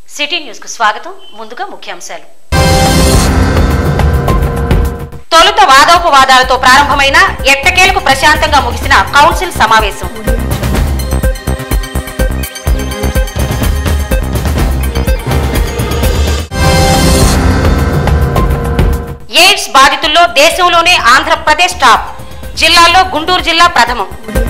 City news కు స్వాగతం ముందుగా ముఖ్యాంశాలు తొలుత వాదోపవాదాలతో ప్రారంభమైన ఎట్టకేలకు ప్రశాంతంగా ముగిసిన కౌన్సిల్ సమావేశం ఎయిడ్స్ బాధితుల్లో దేశంలోనే ఆంధ్రప్రదేశ్ టాప్ జిల్లాల్లో గుంటూరు జిల్లా ప్రథమం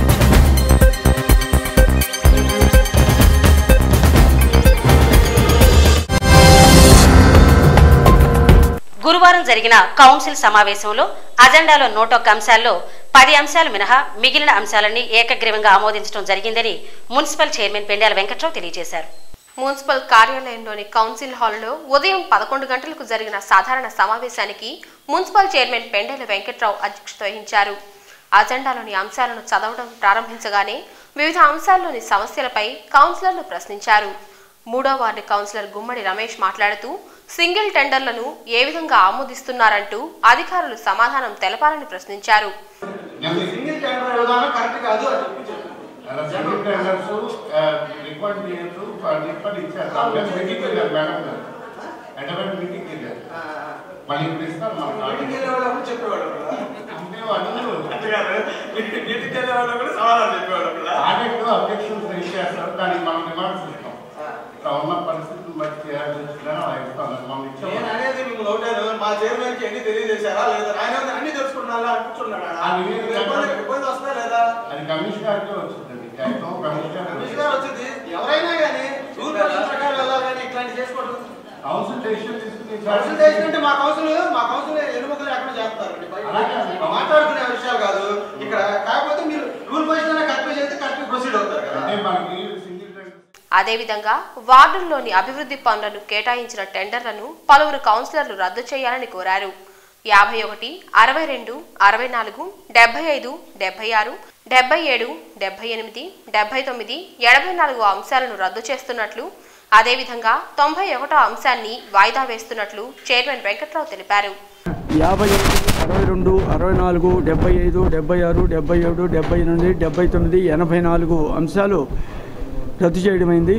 గురువారం జరిగిన కౌన్సిల్ సమావేశంలో అజెండాలో నూటొక్క అంశాల్లో పది అంశాలు మినహా మిగిలిన అంశాలన్నీ ఏకగ్రీవంగా ఆమోదించడం జరిగిందని మున్సిపల్ చైర్మన్ పెండ్యాల వెంకట్రావు తెలియజేశారు మున్సిపల్ కార్యాలయంలోని కౌన్సిల్ హాల్లో ఉదయం పదకొండు గంటలకు జరిగిన సాధారణ సమావేశానికి మున్సిపల్ చైర్మన్ పెండెల వెంకట్రావు అధ్యక్షత వహించారు అజెండాలోని అంశాలను చదవడం ప్రారంభించగానే వివిధ అంశాల్లోని సమస్యలపై కౌన్సిలర్లు ప్రశ్నించారు మూడో వార్డు కౌన్సిలర్ గుమ్మడి రమేష్ మాట్లాడుతూ సింగిల్ టెండర్లను ఏ విధంగా ఆమోదిస్తున్నారంటూ అధికారులు సమాధానం తెలపాలని ప్రశ్నించారు సింగిల్ టెండర్ విధానం కరెక్ట్ కాదు అని చెప్పించారు. అలా సింగిల్ టెండర్స్ రికార్డ్ చేయొచ్చు రికార్డ్ ఇచ్చారు అడ్వాన్స్ మీటింగ్ వెళ్ళారు మేడం గారు అడ్వాన్స్ మీటింగ్ వెళ్ళారు ఆ, మళ్ళీ ఇప్పుడు ఇస్తారు మన మీటింగ్ వెళ్ళే వాళ్ళు చెప్పేవాడు కూడా. అంటే వాళ్ళు అంతేకాదు, మీటింగ్ వెళ్ళే వాళ్ళు కూడా సమాధానం చెప్పేవాడు కూడా. ఆడిట్ అబ్జెక్షన్స్ రైజ్ చేస్తారు దానికి మనం రిమార్క్స్ ఇస్తాం ఆ, ఇట్లా ఉన్న పరిస్థితులను బట్టి చేయాల్సి వచ్చిందని అలా ఇస్తాం మనం నేను ఇచ్చాం అనేది మిమ్మల్ని ఒకటాను మా చైర్మన్ కి అన్ని తెలియజేశారా లేదా ఆయన ఏమన్నా అన్ని తెలుసుకున్నారా అని కూర్చున్నాడా ఆ నివేదిక ఇబ్బంది ఇబ్బంది వస్తుందా లేదా అది కమిషనర్ గారికి వచ్చిందండి కాగితం కమిషనర్ కమిషనర్ వచ్చింది ఎవరైనా కానీ రూల్ ప్రకారం వెళ్ళాలి కానీ ఇట్లాంటి చేసుకోవడం కౌన్సిల్ డెసిషన్ తీసుకుని కౌన్సిల్ చేసినట్టు మా కౌన్సిల్ మా కౌన్సిల్ ఎన్నికలు ఎక్కడ చేస్తారండి అలాగే. మాట్లాడుకునే విషయాలు కాదు ఇక్కడ కాకపోతే మీరు రూల్ పొజిషన్ కరెక్ట్ చేస్తే కరెక్ట్ ప్రొసీడ్ అవుతారు కదా అంటే మనకి సింగిల్ టెండర్ అదేవిధంగా వార్డుల్లోని అభివృద్ధి పనులను కేటాయించిన టెండర్లను పలువురు కౌన్సిలర్లు రద్దు చేయాలని కోరారు యాభై ఒకటి అరవై రెండు అరవై నాలుగు డెబ్బై ఐదు డెబ్బై ఆరు డెబ్బై ఏడు డెబ్బై ఎనిమిది డెబ్బై తొమ్మిది ఎనభై నాలుగు అంశాలను రద్దు చేస్తున్నట్లు అదేవిధంగా తొంభై ఒకటో అంశాన్ని వాయిదా వేస్తున్నట్లు చైర్మన్ వెంకట్రావు తెలిపారు యాభై ఎనిమిది అరవై రెండు అరవై నాలుగు డెబ్బై ఐదు డెబ్బై ఆరు డెబ్బై ఏడు డెబ్బై ఎనిమిది డెబ్బై తొమ్మిది ఎనభై నాలుగు అంశాలు రద్దు చేయడమైంది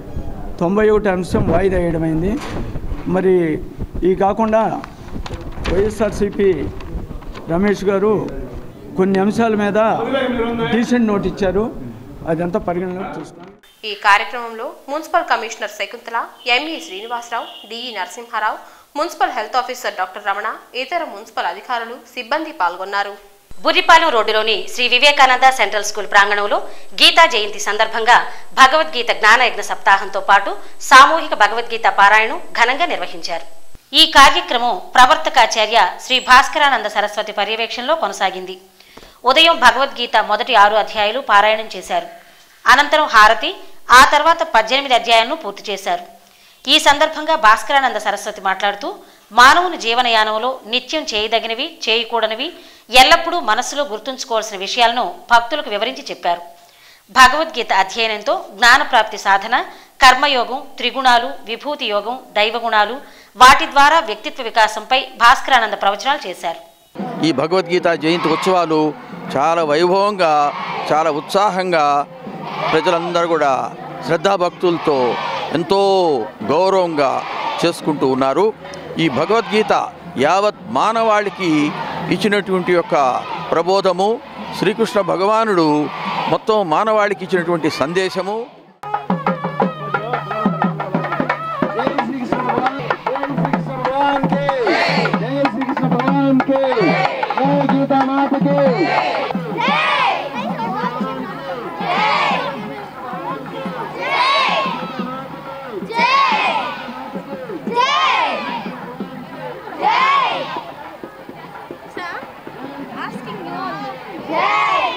తొంభై ఒకటి అంశం వాయిదా వేయడమైంది మరి ఈ కాకుండా వైఎస్ఆర్సిపి రమేష్ గారు కొన్ని అంశాల మీద డీసెంట్ నోట్ ఇచ్చారు అదంతా పరిగణలోకి తీసుకున్నాం ఈ కార్యక్రమంలో municipal commissioner Shakuntala ME Srinivasa Rao DE Narasimha Rao municipal health officer doctor Ramana ఇతర మున్సిపల్ అధికారులు సిబ్బంది పాల్గొన్నారు బుర్రిపాలెం రోడ్డులోని శ్రీ వివేకానంద సెంట్రల్ స్కూల్ ప్రాంగణంలో గీతా జయంతి సందర్భంగా భగవద్గీత జ్ఞానయజ్ఞ సప్తాహంతో పాటు సామూహిక భగవద్గీత పారాయణం ఘనంగా నిర్వహించారు ఈ కార్యక్రమం ప్రవర్తకాచార్య శ్రీ భాస్కరానంద సరస్వతి పర్యవేక్షణలో కొనసాగింది ఉదయం భగవద్గీత మొదటి ఆరు అధ్యాయాలు పారాయణం చేశారు అనంతరం హారతి ఆ తర్వాత పద్దెనిమిది అధ్యాయాలను పూర్తి చేశారు ఈ సందర్భంగా భాస్కరానంద సరస్వతి మాట్లాడుతూ మానవుని జీవనయానంలో నిత్యం చేయదగినవి చేయకూడనివి ఎల్లప్పుడూ మనస్సులో గుర్తుంచుకోవాల్సిన విషయాలను భక్తులకు వివరించి చెప్పారు భగవద్గీత అధ్యయనంతో జ్ఞానప్రాప్తి సాధన కర్మయోగం త్రిగుణాలు విభూతి యోగం దైవగుణాలు వాటి ద్వారా వ్యక్తిత్వ వికాసంపై భాస్కరానంద ప్రవచనాలు చేశారు ఈ భగవద్గీత జయంతి ఉత్సవాలు చాలా వైభవంగా చాలా ఉత్సాహంగా ప్రజలందరూ కూడా శ్రద్ధాభక్తులతో ఎంతో గౌరవంగా చేసుకుంటూ ఉన్నారు ఈ భగవద్గీత యావత్ మానవాళికి ఇచ్చినటువంటి యొక్క ప్రబోధము శ్రీకృష్ణ భగవానుడు మొత్తం మానవాళికి ఇచ్చినటువంటి సందేశము Asking you all. Jai!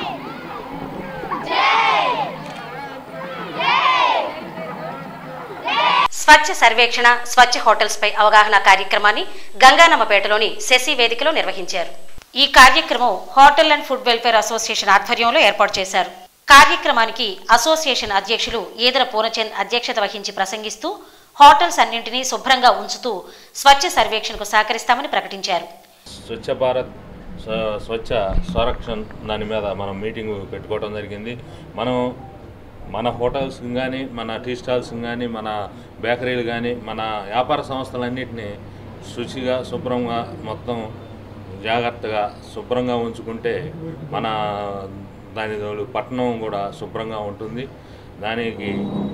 Jai! Jai! Swachh Survekshan Swachh hotels పై అవగాహన కార్యక్రమాన్ని గంగానమ్మపేటలోని శశి వేదికలో నిర్వహించారు ఈ కార్యక్రమం hotel and food welfare association ఆధ్వర్యంలో ఏర్పాటు చేశారు కార్యక్రమానికి అసోసియేషన్ అధ్యక్షులు ఈదర పూర్ణచంద్ అధ్యక్షత వహించి ప్రసంగిస్తూ హోటల్స్ అన్నింటినీ శుభ్రంగా ఉంచుతూ స్వచ్ఛ సర్వేక్షణకు సహకరిస్తామని ప్రకటించారు స్వచ్ఛ భారత్ స్వ- స్వచ్ఛ సంరక్షణ్ దాని మీద మనం మీటింగ్ పెట్టుకోవడం జరిగింది మనం మన హోటల్స్ కానీ మన టీ స్టాల్స్ కానీ మన బేకరీలు కానీ మన వ్యాపార సంస్థలన్నింటినీ శుచిగా శుభ్రంగా మొత్తం జాగ్రత్తగా శుభ్రంగా ఉంచుకుంటే మన దాని తోడు పట్టణం కూడా శుభ్రంగా ఉంటుంది దానికి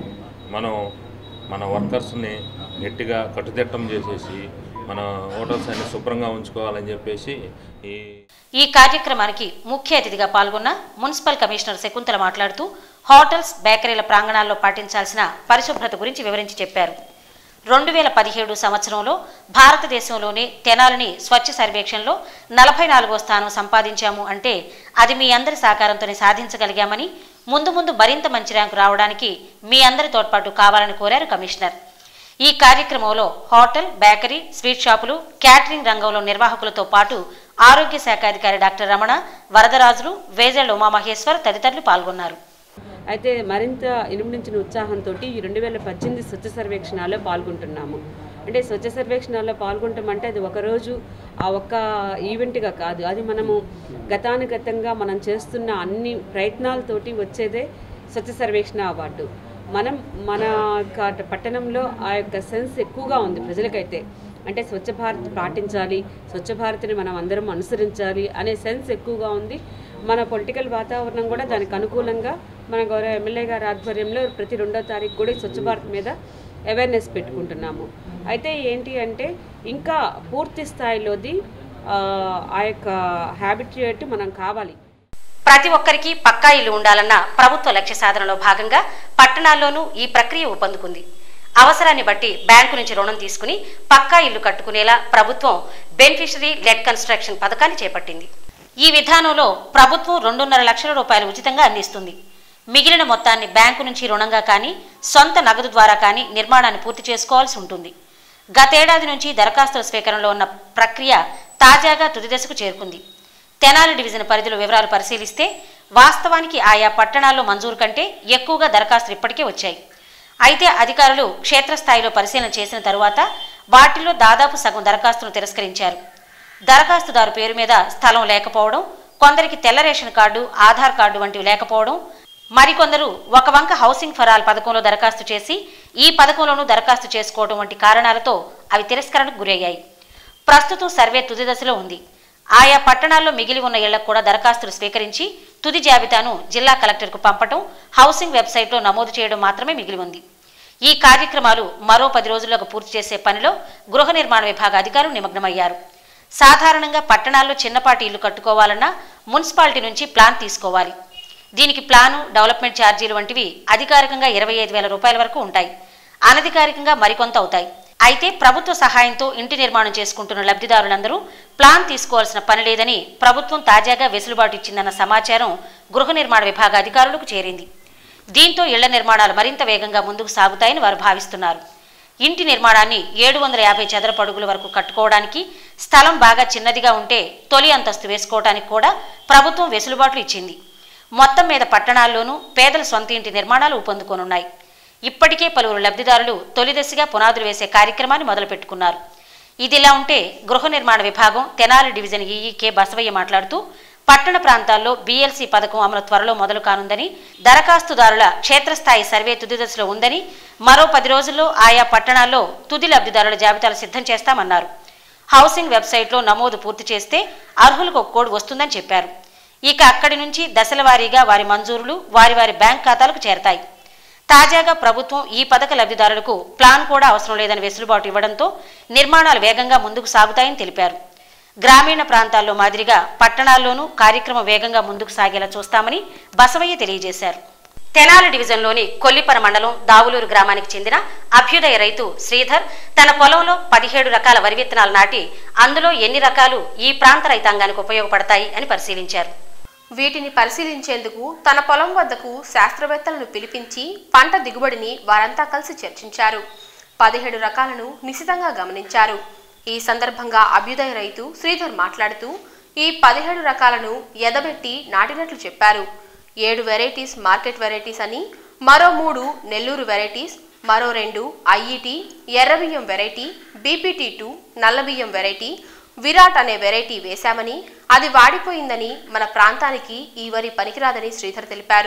మనం మన వర్కర్స్ని గట్టిగా కట్టుదిట్టం చేసేసి మన హోటల్స్ అన్ని శుభ్రంగా ఉంచుకోవాలని చెప్పేసి ఈ ఈ కార్యక్రమానికి ముఖ్య అతిథిగా పాల్గొన్న మున్సిపల్ కమిషనర్ శకుంతల మాట్లాడుతూ హోటల్స్ బేకరీల ప్రాంగణాల్లో పాటించాల్సిన పరిశుభ్రత గురించి వివరించి చెప్పారు రెండు వేల పదిహేడు సంవత్సరంలో భారతదేశంలోనే తెనాలిని స్వచ్ఛ సర్వేక్షణలో నలభై నాలుగో స్థానం సంపాదించాము అంటే అది మీ అందరి సహకారంతోనే సాధించగలిగామని ముందు ముందు మరింత మంచి ర్యాంకు రావడానికి మీ అందరి తోడ్పాటు కావాలని కోరారు కమిషనర్ ఈ కార్యక్రమంలో హోటల్ బేకరీ స్వీట్ షాపులు క్యాటరింగ్ రంగంలో నిర్వాహకులతో పాటు ఆరోగ్య శాఖ అధికారి డాక్టర్ రమణ వరదరాజులు వేజెళ్ల ఉమామహేశ్వర్ తదితరులు పాల్గొన్నారు అయితే మరింత ఇనుమడించిన ఉత్సాహంతో ఈ రెండు వేల పద్దెనిమిది స్వచ్ఛ సర్వేక్షణలో పాల్గొంటున్నాము అంటే స్వచ్ఛ సర్వేక్షణలో పాల్గొంటామంటే అది ఒకరోజు ఆ ఒక్క ఈవెంట్గా కాదు అది మనము గతానుగతంగా మనం చేస్తున్న అన్ని ప్రయత్నాలతోటి వచ్చేదే స్వచ్ఛ సర్వేక్షణ అవార్డు మనం మన యొక్క పట్టణంలో ఆ యొక్క సెన్స్ ఎక్కువగా ఉంది ప్రజలకైతే అంటే స్వచ్ఛ భారత్ పాటించాలి స్వచ్ఛ భారత్ని మనం అందరం అనుసరించాలి అనే సెన్స్ ఎక్కువగా ఉంది మన పొలిటికల్ వాతావరణం కూడా దానికి అనుకూలంగా మన గౌరవ ఎమ్మెల్యే గారి ఆధ్వర్యంలో ప్రతి రెండో తారీఖు కూడా ఈ స్వచ్ఛ భారత్ మీద అవేర్నెస్ పెట్టుకుంటున్నాము అయితే ఏంటి అంటే ఇంకా పూర్తి స్థాయిలోది ఆ, ఆ యొక్క హ్యాబిట్యూట్ మనం కావాలి ప్రతి ఒక్కరికి పక్కా ఇల్లు ఉండాలన్న ప్రభుత్వ లక్ష్య సాధనలో భాగంగా పట్టణాల్లోనూ ఈ ప్రక్రియ ఊపందుకుంది అవసరాన్ని బట్టి బ్యాంకు నుంచి రుణం తీసుకుని పక్కా ఇల్లు కట్టుకునేలా ప్రభుత్వం బెనిఫిషరీ లెడ్ కన్స్ట్రక్షన్ పథకాన్ని చేపట్టింది ఈ విధానంలో ప్రభుత్వం రెండున్నర లక్షల రూపాయలు ఉచితంగా అందిస్తుంది మిగిలిన మొత్తాన్ని బ్యాంకు నుంచి రుణంగా కానీ సొంత నగదు ద్వారా కానీ నిర్మాణాన్ని పూర్తి చేసుకోవాల్సి ఉంటుంది గతేడాది నుంచి దరఖాస్తుల స్వీకరణలో ఉన్న ప్రక్రియ తాజాగా తుది దశకు చేరుకుంది తెనాలి డివిజన్ పరిధిలో వివరాలు పరిశీలిస్తే వాస్తవానికి ఆయా పట్టణాల్లో మంజూరు కంటే ఎక్కువగా దరఖాస్తులు ఇప్పటికే వచ్చాయి అయితే అధికారులు క్షేత్రస్థాయిలో పరిశీలన చేసిన తరువాత వాటిలో దాదాపు సగం దరఖాస్తును తిరస్కరించారు దరఖాస్తుదారు పేరు మీద స్థలం లేకపోవడం కొందరికి తెల్ల రేషన్ కార్డు ఆధార్ కార్డు వంటివి లేకపోవడం మరికొందరు ఒక వంక హౌసింగ్ ఫర్ ఆల్ పథకంలో దరఖాస్తు చేసి ఈ పథకంలోనూ దరఖాస్తు చేసుకోవడం వంటి కారణాలతో అవి తిరస్కరణకు గురయ్యాయి ప్రస్తుతం సర్వే తుది దశలో ఉంది ఆయా పట్టణాల్లో మిగిలి ఉన్న ఇళ్లకు కూడా దరఖాస్తులు స్వీకరించి తుది జాబితాను జిల్లా కలెక్టర్కు పంపటం హౌసింగ్ వెబ్సైట్లో నమోదు చేయడం మాత్రమే మిగిలి ఉంది ఈ కార్యక్రమాలు మరో పది రోజుల్లోకి పూర్తి చేసే పనిలో గృహ నిర్మాణ విభాగ అధికారులు నిమగ్నమయ్యారు సాధారణంగా పట్టణాల్లో చిన్నపాటి ఇల్లు కట్టుకోవాలన్నా మున్సిపాలిటీ నుంచి ప్లాన్ తీసుకోవాలి దీనికి ప్లాను డెవలప్మెంట్ ఛార్జీలు వంటివి అధికారికంగా ఇరవై ఐదు వేల రూపాయల వరకు ఉంటాయి అనధికారికంగా మరికొంత అవుతాయి అయితే ప్రభుత్వ సహాయంతో ఇంటి నిర్మాణం చేసుకుంటున్న లబ్ధిదారులందరూ ప్లాన్ తీసుకోవాల్సిన పని లేదని ప్రభుత్వం తాజాగా వెసులుబాటు ఇచ్చిందన్న సమాచారం గృహ నిర్మాణ విభాగ అధికారులకు చేరింది దీంతో ఇళ్ల నిర్మాణాలు మరింత వేగంగా ముందుకు సాగుతాయని వారు భావిస్తున్నారు ఇంటి నిర్మాణాన్ని ఏడు వందల యాభై చదరపు అడుగుల వరకు కట్టుకోవడానికి స్థలం బాగా చిన్నదిగా ఉంటే తొలి అంతస్తు వేసుకోవడానికి కూడా ప్రభుత్వం వెసులుబాట్లు ఇచ్చింది మొత్తం మీద పట్టణాల్లోనూ పేదల సొంత ఇంటి నిర్మాణాలు ఊపందుకోనున్నాయి ఇప్పటికే పలువురు లబ్ధిదారులు తొలి దశగా పునాదులు వేసే కార్యక్రమాన్ని మొదలుపెట్టుకున్నారు ఇదిలా ఉంటే గృహ నిర్మాణ విభాగం Tenali division EE K Basavayya మాట్లాడుతూ పట్టణ ప్రాంతాల్లో బీఎల్సీ పథకం అమలు త్వరలో మొదలు కానుందని దరఖాస్తుదారుల క్షేత్రస్థాయి సర్వే తుది దశలో ఉందని మరో పది రోజుల్లో ఆయా పట్టణాల్లో తుది లబ్ధిదారుల జాబితాలు సిద్ధం చేస్తామన్నారు హౌసింగ్ వెబ్సైట్లో నమోదు పూర్తి చేస్తే అర్హులకు ఒక కోడ్ వస్తుందని చెప్పారు ఇక అక్కడి నుంచి దశల వారీగా వారి మంజూరులు వారి వారి బ్యాంక్ ఖాతాలకు చేరతాయి తాజాగా ప్రభుత్వం ఈ పథక లబ్ధిదారులకు ప్లాన్ కూడా అవసరం లేదని వెసులుబాటు ఇవ్వడంతో నిర్మాణాలు వేగంగా ముందుకు సాగుతాయని తెలిపారు గ్రామీణ ప్రాంతాల్లో మాదిరిగా పట్టణాల్లోనూ కార్యక్రమం వేగంగా ముందుకు సాగేలా చూస్తామని బసవయ్య తెలియజేశారు తెనాలి డివిజన్లోని కొల్లిపర మండలం దావులూరు గ్రామానికి చెందిన అభ్యుదయ రైతు శ్రీధర్ తన పొలంలో పదిహేడు రకాల వరి విత్తనాలు నాటి అందులో ఎన్ని రకాలు ఈ ప్రాంత రైతాంగానికి ఉపయోగపడతాయి అని పరిశీలించారు వీటిని పరిశీలించేందుకు తన పొలం వద్దకు శాస్త్రవేత్తలను పిలిపించి పంట దిగుబడిని వారంతా కలిసి చర్చించారు పదిహేడు రకాలను నిశితంగా గమనించారు ఈ సందర్భంగా అభ్యుదయ రైతు శ్రీధర్ మాట్లాడుతూ ఈ పదిహేడు రకాలను ఎదబెట్టి నాటినట్లు చెప్పారు ఏడు వెరైటీస్ మార్కెట్ వెరైటీస్ అని మరో మూడు నెల్లూరు వెరైటీస్ మరో రెండు ఐఈటి ఎర్రబియ్యం వెరైటీ బీపీటీ టూ నల్లబియ్యం వెరైటీ విరాట్ అనే వెరైటీ వేశామని అది వాడిపోయిందని మన ప్రాంతానికి ఈ వరి పనికిరాదని శ్రీధర్ తెలిపారు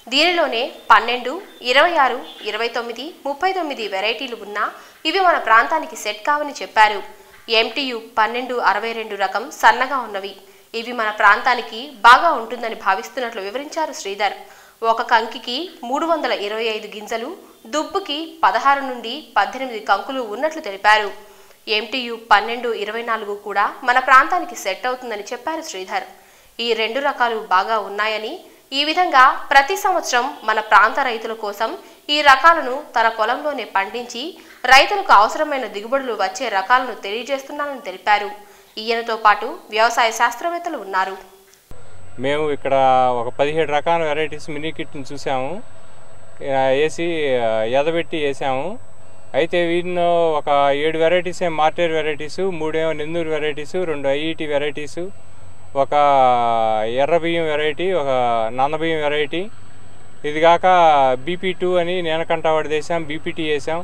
దీనిలోనే పన్నెండు ఇరవై ఆరు ఇరవై తొమ్మిది ముప్పై తొమ్మిది వెరైటీలు ఉన్నా ఇవి మన ప్రాంతానికి సెట్ కావని చెప్పారు ఎంటీయు పన్నెండు అరవై రెండు రకం సన్నగా ఉన్నవి ఇవి మన ప్రాంతానికి బాగా ఉంటుందని భావిస్తున్నట్లు వివరించారు శ్రీధర్ ఒక కంకికి మూడు వందల ఇరవై ఐదు గింజలు దుబ్బుకి పదహారు నుండి పద్దెనిమిది కంకులు ఉన్నట్లు తెలిపారు ఎంటీయు పన్నెండు ఇరవై నాలుగు కూడా మన ప్రాంతానికి సెట్ అవుతుందని చెప్పారు శ్రీధర్ ఈ రెండు రకాలు బాగా ఉన్నాయని ఈ విధంగా ప్రతి సంవత్సరం మన ప్రాంత రైతుల కోసం ఈ రకాలను తన పొలంలోనే పండించి రైతులకు అవసరమైన దిగుబడులు వచ్చే రకాలను తెలియజేస్తున్నానని తెలిపారు ఈయనతో పాటు వ్యవసాయ శాస్త్రవేత్తలు ఉన్నారు మేము ఇక్కడ ఒక పదిహేడు రకాల వెరైటీస్ మినీ కిట్ని చూసాము ఆ, వేసి ఆ, ఎదబెట్టి వేసాము అయితే వీటిలో ఒక ఏడు వెరైటీస్ ఏమో మార్టేర్ వెరైటీసు మూడేమో నెందూరు వెరైటీసు రెండు ఐఈటి వెరైటీసు ఒక ఎర్ర బియ్యం వెరైటీ ఒక నల్ల బియ్యం వెరైటీ ఇది కాక బీపీ టూ అని నేనకంటావాడు వేసాం బీపీటీ వేసాం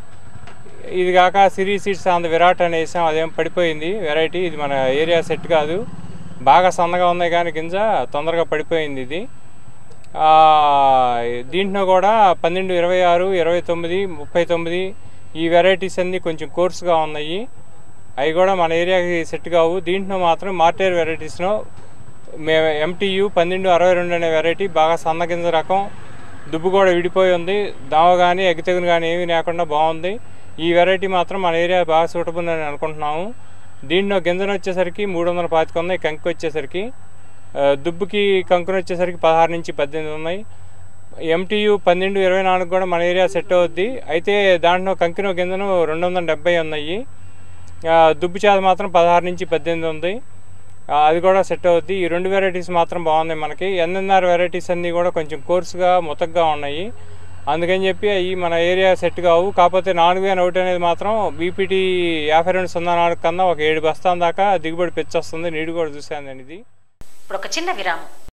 ఇది కాక Siri seeds on the Virat అని వేసాం అదేం పడిపోయింది వెరైటీ ఇది మన ఏరియా సెట్ కాదు బాగా సన్నగా ఉన్నాయి కానీ గింజ తొందరగా పడిపోయింది ఇది ఆ, దీంట్లో కూడా పన్నెండు ఇరవై ఆరు ఇరవై తొమ్మిది ముప్పై తొమ్మిది ఈ వెరైటీస్ అన్నీ కొంచెం కోర్సుగా ఉన్నాయి అవి కూడా మన ఏరియాకి సెట్ కావు దీంట్లో మాత్రం మార్టేర్ వెరైటీస్లో మేము ఎంటీయు పన్నెండు అరవై రెండు అనే వెరైటీ బాగా సన్న గింజ రకం దుబ్బు కూడా విడిపోయి ఉంది దావ కానీ ఎగ్గుతెగును కానీ ఏమీ లేకుండా బాగుంది ఈ వెరైటీ మాత్రం మన ఏరియా బాగా సూటబుల్ అని అనుకుంటున్నాము దీంట్లో గింజను వచ్చేసరికి మూడు వందల పాతిక ఉన్నాయి కంకి వచ్చేసరికి ఆ, దుబ్బుకి కంకును వచ్చేసరికి పదహారు నుంచి పద్దెనిమిది ఉన్నాయి ఎంటీయు పన్నెండు ఇరవై నాలుగు కూడా మన ఏరియా సెట్ అవుద్ది అయితే దాంట్లో కంకినో గింజను రెండు వందల డెబ్బై ఉన్నాయి ఆ, దుబ్బు చేత మాత్రం పదహారు నుంచి పద్దెనిమిది ఉంది ఆ, అది కూడా సెట్ అవుద్ది ఈ రెండు వెరైటీస్ మాత్రం బాగున్నాయి మనకి ఎన్ఎన్ఆర్ వెరైటీస్ అన్నీ కూడా కొంచెం కోర్సుగా ముతగ్గా ఉన్నాయి అందుకని చెప్పి అవి మన ఏరియా సెట్ కావు కాకపోతే నాలుగు వేల ఒకటి అనేది మాత్రం బీపీటీ యాభై రెండు సున్నా నాలుగు కన్నా ఒక ఏడు బస్తాల దాకా దిగుబడి పెంచొస్తుంది నీడు కూడా చూశాను నేను ఇది ఇప్పుడు ఒక చిన్న విరామం